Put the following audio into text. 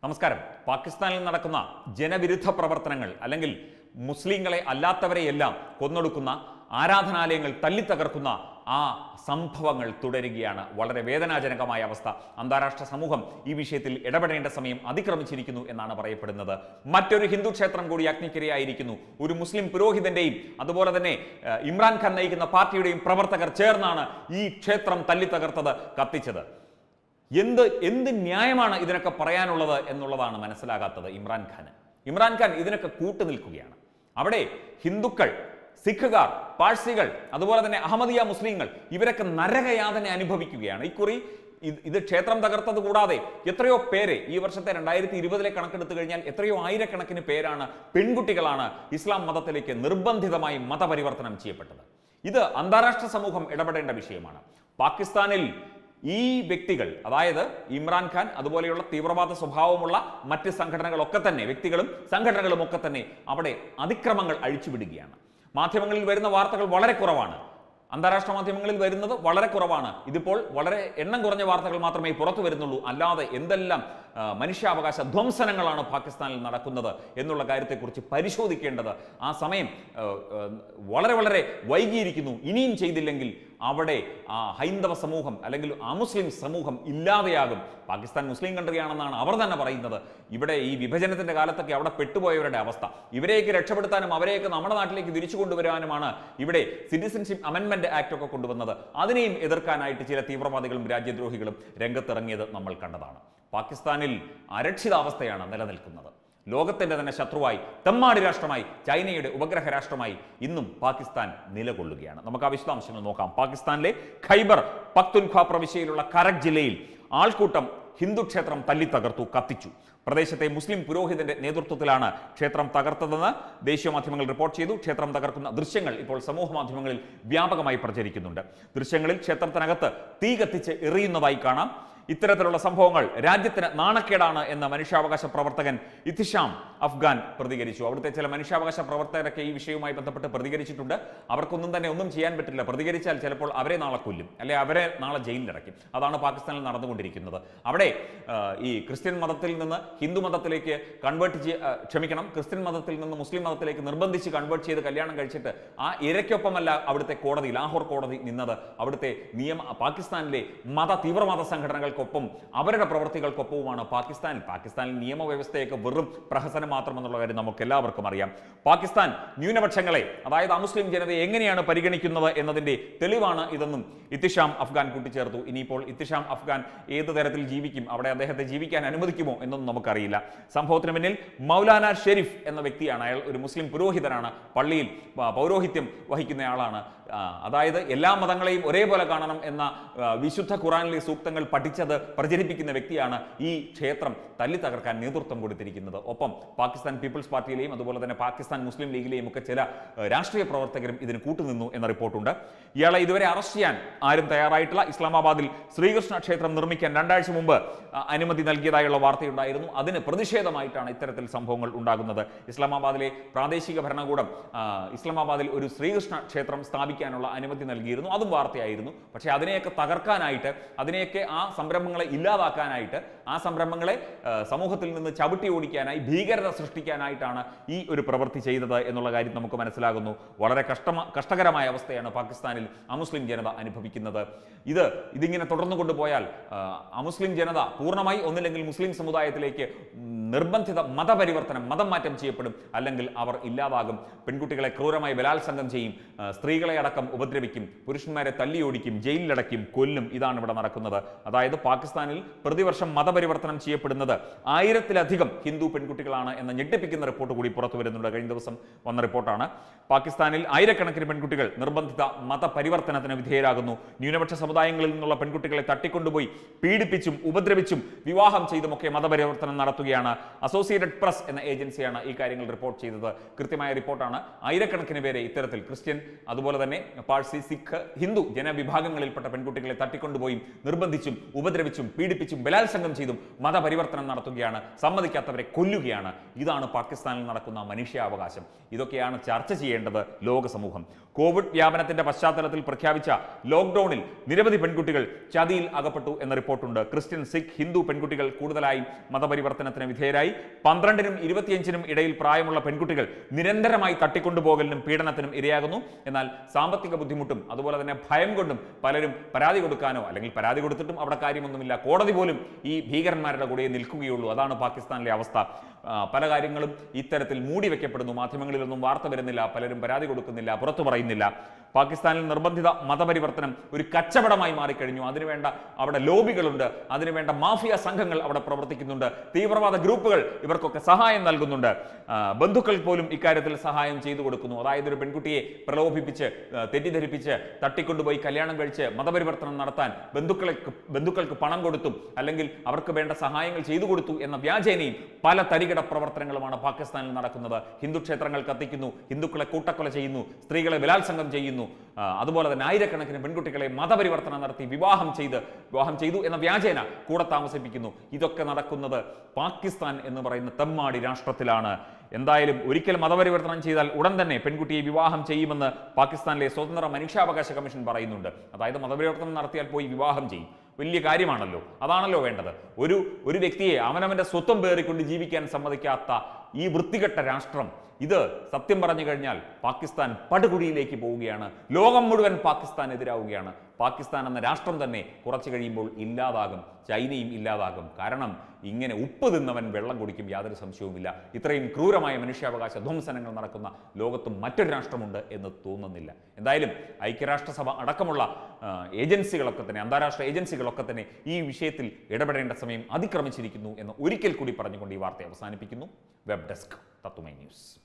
നമസ്കാരം പാകിസ്ഥാനിൽ നടക്കുന്ന ജനവിരുദ്ധ പ്രവർത്തനങ്ങൾ അല്ലെങ്കിൽ മുസ്ലിങ്ങളെ അല്ലാത്തവരെയെല്ലാം കൊന്നൊടുക്കുന്ന ആരാധനാലയങ്ങൾ തല്ലിത്തകർക്കുന്ന ആ സംഭവങ്ങൾ തുടരുകയാണ് വളരെ വേദനാജനകമായ അവസ്ഥ അന്താരാഷ്ട്ര സമൂഹം ഈ വിഷയത്തിൽ ഇടപെടേണ്ട സമയം അതിക്രമിച്ചിരിക്കുന്നു എന്നാണ് പറയപ്പെടുന്നത് മറ്റൊരു ഹിന്ദു ക്ഷേത്രം കൂടി അഗ്നിക്കിരയായിരിക്കുന്നു ഒരു മുസ്ലിം പുരോഹിതന്റെയും അതുപോലെ തന്നെ ഏഹ്, ഇമ്രാൻഖാൻ നയിക്കുന്ന പാർട്ടിയുടെയും പ്രവർത്തകർ ചേർന്നാണ് ഈ ക്ഷേത്രം തല്ലിത്തകർത്തത് കത്തിച്ചത് എന്ത് എന്ത് ന്യായമാണ് ഇതിനൊക്കെ പറയാനുള്ളത് എന്നുള്ളതാണ് മനസ്സിലാകാത്തത് ഇമ്രാൻഖാന് ഇമ്രാൻഖാൻ ഇതിനൊക്കെ കൂട്ടുനിൽക്കുകയാണ് അവിടെ ഹിന്ദുക്കൾ സിഖുകാർ പാഴ്സികൾ അതുപോലെ തന്നെ അഹമ്മദിയ മുസ്ലിങ്ങൾ ഇവരൊക്കെ നരകയാതന അനുഭവിക്കുകയാണ് ഇക്കുറി ഇത് ഇത് ക്ഷേത്രം തകർത്തത് കൂടാതെ എത്രയോ പേരെ ഈ വർഷത്തെ രണ്ടായിരത്തി ഇരുപതിലെ കണക്കെടുത്തു കഴിഞ്ഞാൽ എത്രയോ ആയിരക്കണക്കിന് പേരാണ് പെൺകുട്ടികളാണ് ഇസ്ലാം മതത്തിലേക്ക് നിർബന്ധിതമായി മതപരിവർത്തനം ചെയ്യപ്പെട്ടത് ഇത് അന്താരാഷ്ട്ര സമൂഹം ഇടപെടേണ്ട വിഷയമാണ് പാകിസ്ഥാനിൽ ഈ വ്യക്തികൾ അതായത് ഇമ്രാൻഖാൻ അതുപോലെയുള്ള തീവ്രവാദ സ്വഭാവമുള്ള മറ്റ് സംഘടനകളൊക്കെ തന്നെ വ്യക്തികളും സംഘടനകളും ഒക്കെ തന്നെ അവിടെ അതിക്രമങ്ങൾ അഴിച്ചുവിടുകയാണ് മാധ്യമങ്ങളിൽ വരുന്ന വാർത്തകൾ വളരെ കുറവാണ് അന്താരാഷ്ട്ര മാധ്യമങ്ങളിൽ വരുന്നത് വളരെ കുറവാണ് ഇതിപ്പോൾ വളരെ എണ്ണം കുറഞ്ഞ വാർത്തകൾ മാത്രമേ പുറത്തു വരുന്നുള്ളൂ അല്ലാതെ എന്തെല്ലാം ആ, മനുഷ്യാവകാശ ധ്വംസനങ്ങളാണ് പാകിസ്ഥാനിൽ നടക്കുന്നത് എന്നുള്ള കാര്യത്തെക്കുറിച്ച് പരിശോധിക്കേണ്ടത് ആ സമയം ആ, ആ, വളരെ വളരെ വൈകിയിരിക്കുന്നു ഇനിയും ചെയ്തില്ലെങ്കിൽ അവിടെ ആ ഹൈന്ദവ സമൂഹം അല്ലെങ്കിൽ അമുസ്ലിം സമൂഹം ഇല്ലാതെയാകും പാകിസ്ഥാൻ മുസ്ലിം കൺട്രിയാണെന്നാണ് അവർ തന്നെ പറയുന്നത് ഇവിടെ ഈ വിഭജനത്തിന്റെ കാലത്തൊക്കെ അവിടെ പെട്ടുപോയവരുടെ അവസ്ഥ ഇവരെയൊക്കെ രക്ഷപ്പെടുത്താനും അവരെയൊക്കെ നമ്മുടെ നാട്ടിലേക്ക് തിരിച്ചു കൊണ്ടുവരാനുമാണ് ഇവിടെ സിറ്റിസൺഷിപ്പ് അമെൻമെന്റ് ആക്ട് ഒക്കെ കൊണ്ടുവന്നത് അതിനെയും എതിർക്കാനായിട്ട് ചില തീവ്രവാദികളും രാജ്യദ്രോഹികളും രംഗത്തിറങ്ങിയത് നമ്മൾ കണ്ടതാണ് പാകിസ്ഥാനിൽ അരക്ഷിതാവസ്ഥയാണ് നിലനിൽക്കുന്നത് ലോകത്തിന്റെ തന്നെ ശത്രുവായി തെമ്മാടി രാഷ്ട്രമായി ചൈനയുടെ ഉപഗ്രഹ രാഷ്ട്രമായി ഇന്നും പാകിസ്ഥാൻ നിലകൊള്ളുകയാണ് നമുക്ക് ആ വിശദാംശങ്ങൾ നോക്കാം പാകിസ്ഥാനിലെ ഖൈബർ പക്തുൻഖ്വ പ്രവിശ്യയിലുള്ള കരക് ജില്ലയിൽ ആൾക്കൂട്ടം ഹിന്ദു ക്ഷേത്രം തല്ലിത്തകർത്തു കത്തിച്ചു പ്രദേശത്തെ മുസ്ലിം പുരോഹിതന്റെ നേതൃത്വത്തിലാണ് ക്ഷേത്രം തകർത്തതെന്ന് ദേശീയ മാധ്യമങ്ങൾ റിപ്പോർട്ട് ചെയ്തു ക്ഷേത്രം തകർക്കുന്ന ദൃശ്യങ്ങൾ ഇപ്പോൾ സമൂഹ മാധ്യമങ്ങളിൽ വ്യാപകമായി പ്രചരിക്കുന്നുണ്ട് ദൃശ്യങ്ങളിൽ ക്ഷേത്രത്തിനകത്ത് തീ കത്തിച്ച് എറിയുന്നതായി കാണാം ഇത്തരത്തിലുള്ള സംഭവങ്ങൾ രാജ്യത്തിന് നാണക്കേടാണ് എന്ന മനുഷ്യാവകാശ പ്രവർത്തകൻ ഇത്തിഷാം അഫ്ഗാൻ പ്രതികരിച്ചു അവിടുത്തെ ചില മനുഷ്യാവകാശ പ്രവർത്തകരൊക്കെ ഈ വിഷയവുമായി ബന്ധപ്പെട്ട് പ്രതികരിച്ചിട്ടുണ്ട് അവർക്കൊന്നും തന്നെ ഒന്നും ചെയ്യാൻ പറ്റില്ല പ്രതികരിച്ചാൽ ചിലപ്പോൾ അവരെ നാളെ കൊല്ലും അല്ലെ അവരെ നാളെ ജയിലിലടയ്ക്കും അതാണ് പാകിസ്ഥാനിൽ നടന്നുകൊണ്ടിരിക്കുന്നത് അവിടെ ആ, ഈ ക്രിസ്ത്യൻ മതത്തിൽ നിന്ന് ഹിന്ദു മതത്തിലേക്ക് കൺവേർട്ട് ചെയ്യ ആ, ക്ഷമിക്കണം ക്രിസ്ത്യൻ മതത്തിൽ നിന്ന് മുസ്ലിം മതത്തിലേക്ക് നിർബന്ധിച്ച് കൺവേർട്ട് ചെയ്ത് കല്യാണം കഴിച്ചിട്ട് ആ ഇരയ്ക്കൊപ്പമല്ല അവിടുത്തെ കോടതി ലാഹോർ കോടതി നിന്നത് അവിടുത്തെ നിയമ പാകിസ്ഥാനിലെ മത തീവ്രവാദ സംഘടനകൾക്കൊപ്പം അവരുടെ പ്രവർത്തികൾക്കൊപ്പവുമാണ് പാകിസ്ഥാനിൽ പാകിസ്ഥാനിൽ നിയമവ്യവസ്ഥയൊക്കെ വെറും പ്രഹസനം മാത്രമെന്നുള്ള കാര്യം നമുക്ക് എല്ലാവർക്കും അറിയാം പാകിസ്ഥാൻ ന്യൂനപക്ഷങ്ങളെ അതായത് അമുസ്ലിം ജനതയെ എങ്ങനെയാണ് പരിഗണിക്കുന്നത് എന്നതിന്റെ തെളിവാണ് ഇതെന്നും ഇത്തിഷാം അഫ്ഗാൻ കൂട്ടിച്ചേർത്തു ഇനിയിപ്പോൾ ഇത്തിഷാം അഫ്ഗാൻ ഏത് തരത്തിൽ ജീവിക്കും അവിടെ അദ്ദേഹത്തെ ജീവിക്കാൻ അനുവദിക്കുമോ എന്നൊന്നും നമുക്കറിയില്ല സംഭവത്തിന് പിന്നിൽ മൗലാന ഷെരീഫ് എന്ന വ്യക്തിയാണ് അയാൾ ഒരു മുസ്ലിം പുരോഹിതനാണ് പള്ളിയിൽ ആ, പൗരോഹിത്യം വഹിക്കുന്നയാളാണ് ആ, അതായത് എല്ലാ മതങ്ങളെയും ഒരേപോലെ കാണണം എന്ന ആ, വിശുദ്ധ ഖുറാനിലെ സൂക്തങ്ങൾ പഠിച്ചത് പ്രചരിപ്പിക്കുന്ന വ്യക്തിയാണ് ഈ ക്ഷേത്രം തല്ലി തകർക്കാൻ നേതൃത്വം കൊടുത്തിരിക്കുന്നത് ഒപ്പം പാകിസ്ഥാൻ പീപ്പിൾസ് പാർട്ടിയിലെയും അതുപോലെ തന്നെ പാകിസ്ഥാൻ മുസ്ലിം ലീഗിലെയും ഒക്കെ ചില ആ, രാഷ്ട്രീയ പ്രവർത്തകരും ഇതിന് കൂട്ടുനിന്നു എന്ന റിപ്പോർട്ടുണ്ട് ഇയാളെ ഇതുവരെ അറസ്റ്റ് ചെയ്യാൻ ആരും തയ്യാറായിട്ടില്ല ഇസ്ലാമാബാദിൽ ശ്രീകൃഷ്ണ ക്ഷേത്രം നിർമ്മിക്കാൻ രണ്ടാഴ്ച മുമ്പ് ആ, അനുമതി നൽകിയതായുള്ള വാർത്തയുണ്ടായിരുന്നു അതിന് പ്രതിഷേധമായിട്ടാണ് ഇത്തരത്തിൽ സംഭവങ്ങൾ ഉണ്ടാകുന്നത് ഇസ്ലാമാബാദിലെ പ്രാദേശിക ഭരണകൂടം ആ, ഇസ്ലാമാബാദിൽ ഒരു ശ്രീകൃഷ്ണ ക്ഷേത്രം സ്ഥാപിക്കാനുള്ള അനുമതി നൽകിയിരുന്നു അതും വാർത്തയായിരുന്നു പക്ഷേ അതിനെയൊക്കെ തകർക്കാനായിട്ട് അതിനെയൊക്കെ ആ സംരംഭങ്ങളെ ഇല്ലാതാക്കാനായിട്ട് ആ സംരംഭങ്ങളെ ആ, സമൂഹത്തിൽ നിന്ന് ചവിട്ടി ഓടിക്കാനായി ഭീകരത സൃഷ്ടിക്കാനായിട്ടാണ് ഈ ഒരു പ്രവൃത്തി ചെയ്തത് എന്നുള്ള കാര്യം നമുക്ക് മനസ്സിലാകുന്നു വളരെ കഷ്ടമ കഷ്ടകരമായ അവസ്ഥയാണ് പാകിസ്ഥാനിൽ അമുസ്ലിം ജനത അനുഭവിക്കുന്നത് ഇത് ഇതിങ്ങനെ തുടർന്നു കൊണ്ടുപോയാൽ ആ, അമുസ്ലിം ജനത പൂർണ്ണമായി ഒന്നില്ലെങ്കിൽ മുസ്ലിം സമുദായത്തിലേക്ക് നിർബന്ധിത മതപരിവർത്തനം മതം മാറ്റം ചെയ്യപ്പെടും അല്ലെങ്കിൽ അവർ ഇല്ലാതാകും പെൺകുട്ടികളെ ക്രൂരമായി ബലാത്സംഗം ചെയ്യും ആ, സ്ത്രീകളെ അടക്കം ഉപദ്രവിക്കും പുരുഷന്മാരെ തല്ലിയോടിക്കും ജയിലിലടയ്ക്കും കൊല്ലും ഇതാണ് ഇവിടെ നടക്കുന്നത് അതായത് പാകിസ്ഥാനിൽ പ്രതിവർഷം മതപരിവർത്തനം ചെയ്യപ്പെടുന്നത് ആയിരത്തിലധികം ഹിന്ദു പെൺകുട്ടികളാണ് എന്ന ഞെട്ടിപ്പിക്കുന്ന റിപ്പോർട്ട് കൂടി പുറത്തു വരുന്നുണ്ട് കഴിഞ്ഞ ദിവസം വന്ന റിപ്പോർട്ടാണ് പാകിസ്ഥാനിൽ ആയിരക്കണക്കിന് പെൺകുട്ടികൾ നിർബന്ധിത മതപരിവർത്തനത്തിന് വിധേയരാകുന്നു ന്യൂനപക്ഷ സമുദായങ്ങളിൽ നിന്നുള്ള പെൺകുട്ടികളെ തട്ടിക്കൊണ്ടുപോയി പീഡിപ്പിച്ചും ഉപദ്രവിച്ചും വിവാഹം ചെയ്തുമൊക്കെ മതപരിവർത്തനം നടത്തുകയാണ് അസോസിയേറ്റഡ് പ്രസ് എന്ന ഏജൻസിയാണ് ഈ കാര്യങ്ങൾ റിപ്പോർട്ട് ചെയ്തത് കൃത്യമായ റിപ്പോർട്ടാണ് ആയിരക്കണക്കിന് പേരെ ഇത്തരത്തിൽ ക്രിസ്ത്യൻ അതുപോലെ തന്നെ പാഴ്സി സിഖ് ഹിന്ദു ജനവിഭാഗങ്ങളിൽപ്പെട്ട പെൺകുട്ടികളെ തട്ടിക്കൊണ്ടുപോയി നിർബന്ധിച്ചും ഉപദ്രവിച്ചും പീഡിപ്പിച്ചും ബലാത്സംഗം ചെയ്തും മതപരിവർത്തനം നടത്തുകയാണ് സമ്മതിക്കാത്തവരെ കൊല്ലുകയാണ് ഇതാണ് പാകിസ്ഥാനിൽ നടക്കുന്ന മനുഷ്യാവകാശം ഇതൊക്കെയാണ് ചർച്ച ചെയ്യേണ്ടത് ലോക സമൂഹം കോവിഡ് വ്യാപനത്തിന്റെ പശ്ചാത്തലത്തിൽ പ്രഖ്യാപിച്ച ലോക്ക്ഡൌണിൽ നിരവധി പെൺകുട്ടികൾ ചതിയിൽ അകപ്പെട്ടു എന്ന റിപ്പോർട്ടുണ്ട് ക്രിസ്ത്യൻ സിഖ് ഹിന്ദു പെൺകുട്ടികൾ കൂടുതലായും മതപരിവർത്തനത്തിന് വിധേയരായി പന്ത്രണ്ടിനും ഇരുപത്തിയഞ്ചിനും ഇടയിൽ പ്രായമുള്ള പെൺകുട്ടികൾ നിരന്തരമായി തട്ടിക്കൊണ്ടുപോകലിനും പീഡനത്തിനും ഇരയാകുന്നു എന്നാൽ സാമ്പത്തിക ബുദ്ധിമുട്ടും അതുപോലെ തന്നെ ഭയം കൊണ്ടും പലരും പരാതി കൊടുക്കാനോ അല്ലെങ്കിൽ പരാതി കൊടുത്തിട്ടും അവിടെ കാര്യമൊന്നുമില്ല കോടതി പോലും ഈ ഭീകരന്മാരുടെ കൂടെ നിൽക്കുകയുള്ളൂ അതാണ് പാകിസ്ഥാനിലെ അവസ്ഥ ആ, പല കാര്യങ്ങളും ഇത്തരത്തിൽ മൂടി വെക്കപ്പെടുന്നു മാധ്യമങ്ങളിലൊന്നും വാർത്ത വരുന്നില്ല പലരും പരാതി കൊടുക്കുന്നില്ല പുറത്തു പറയുന്നില്ല പാകിസ്ഥാനിൽ നിർബന്ധിത മതപരിവർത്തനം ഒരു കച്ചവടമായി മാറിക്കഴിഞ്ഞു അതിനുവേണ്ട അവിടെ ലോബികളുണ്ട് അതിനുവേണ്ട മാഫിയ സംഘങ്ങൾ അവിടെ പ്രവർത്തിക്കുന്നുണ്ട് തീവ്രവാദ ഗ്രൂപ്പുകൾ ഇവർക്കൊക്കെ സഹായം നൽകുന്നുണ്ട് ആ, ബന്ധുക്കൾ പോലും ഇക്കാര്യത്തിൽ സഹായം ചെയ്തു കൊടുക്കുന്നു അതായത് ഒരു പെൺകുട്ടിയെ പ്രലോഭിപ്പിച്ച് ആ, തെറ്റിദ്ധരിപ്പിച്ച് തട്ടിക്കൊണ്ടുപോയി കല്യാണം കഴിച്ച് മതപരിവർത്തനം നടത്താൻ ബന്ധുക്കളെ ബന്ധുക്കൾക്ക് പണം കൊടുത്തും അല്ലെങ്കിൽ അവർക്ക് വേണ്ട സഹായങ്ങൾ ചെയ്തു കൊടുത്തു എന്ന വ്യാജേനയും പല തരികിട പ്രവർത്തനങ്ങളുമാണ് പാകിസ്ഥാനിൽ നടക്കുന്നത് ഹിന്ദു ക്ഷേത്രങ്ങൾ കത്തിക്കുന്നു ഹിന്ദുക്കളെ കൂട്ടക്കൊല ചെയ്യുന്നു സ്ത്രീകളെ ബലാത്സംഗം ചെയ്യുന്നു ആ, അതുപോലെ തന്നെ ആയിരക്കണക്കിന് പെൺകുട്ടികളെ മതപരിവർത്തനം നടത്തി വിവാഹം ചെയ്ത് വിവാഹം ചെയ്തു എന്ന വ്യാജേന കൂടെ താമസിപ്പിക്കുന്നു ഇതൊക്കെ നടക്കുന്നത് പാകിസ്ഥാൻ എന്ന് പറയുന്ന തെമ്മാടി രാഷ്ട്രത്തിലാണ് എന്തായാലും ഒരിക്കൽ മതപരിവർത്തനം ചെയ്താൽ ഉടൻ തന്നെ പെൺകുട്ടിയെ വിവാഹം ചെയ്യുമെന്ന് പാകിസ്ഥാനിലെ സ്വതന്ത്ര മനുഷ്യാവകാശ കമ്മീഷൻ പറയുന്നുണ്ട് അതായത് മതപരിവർത്തനം നടത്തിയാൽ പോയി വിവാഹം ചെയ്യും വലിയ കാര്യമാണല്ലോ അതാണല്ലോ വേണ്ടത് ഒരു ഒരു വ്യക്തിയെ അവനവന്റെ സ്വത്വം പേറിക്കൊണ്ട് ജീവിക്കാൻ സമ്മതിക്കാത്ത ഈ വൃത്തികെട്ട രാഷ്ട്രം ഇത് സത്യം പറഞ്ഞു കഴിഞ്ഞാൽ പാകിസ്ഥാൻ പടുകുഴിയിലേക്ക് പോവുകയാണ് ലോകം മുഴുവൻ പാകിസ്ഥാൻ എതിരാവുകയാണ് പാകിസ്ഥാൻ എന്ന രാഷ്ട്രം തന്നെ കുറച്ചു കഴിയുമ്പോൾ ഇല്ലാതാകും ചൈനയും ഇല്ലാതാകും കാരണം ഇങ്ങനെ ഉപ്പ് തിന്നവൻ വെള്ളം കുടിക്കും യാതൊരു സംശയവുമില്ല ഇത്രയും ക്രൂരമായ മനുഷ്യാവകാശ ധ്വംസനങ്ങൾ നടക്കുന്ന ലോകത്തും മറ്റൊരു രാഷ്ട്രമുണ്ട് എന്ന് തോന്നുന്നില്ല എന്തായാലും ഐക്യരാഷ്ട്രസഭ അടക്കമുള്ള ആ, ഏജൻസികളൊക്കെ തന്നെ അന്താരാഷ്ട്ര ഏജൻസികളൊക്കെ തന്നെ ഈ വിഷയത്തിൽ ഇടപെടേണ്ട സമയം അതിക്രമിച്ചിരിക്കുന്നു എന്ന് ഒരിക്കൽ കൂടി പറഞ്ഞുകൊണ്ട് ഈ വാർത്ത അവസാനിപ്പിക്കുന്നു വെബ് ഡെസ്ക് തത്തുമൈ ന്യൂസ്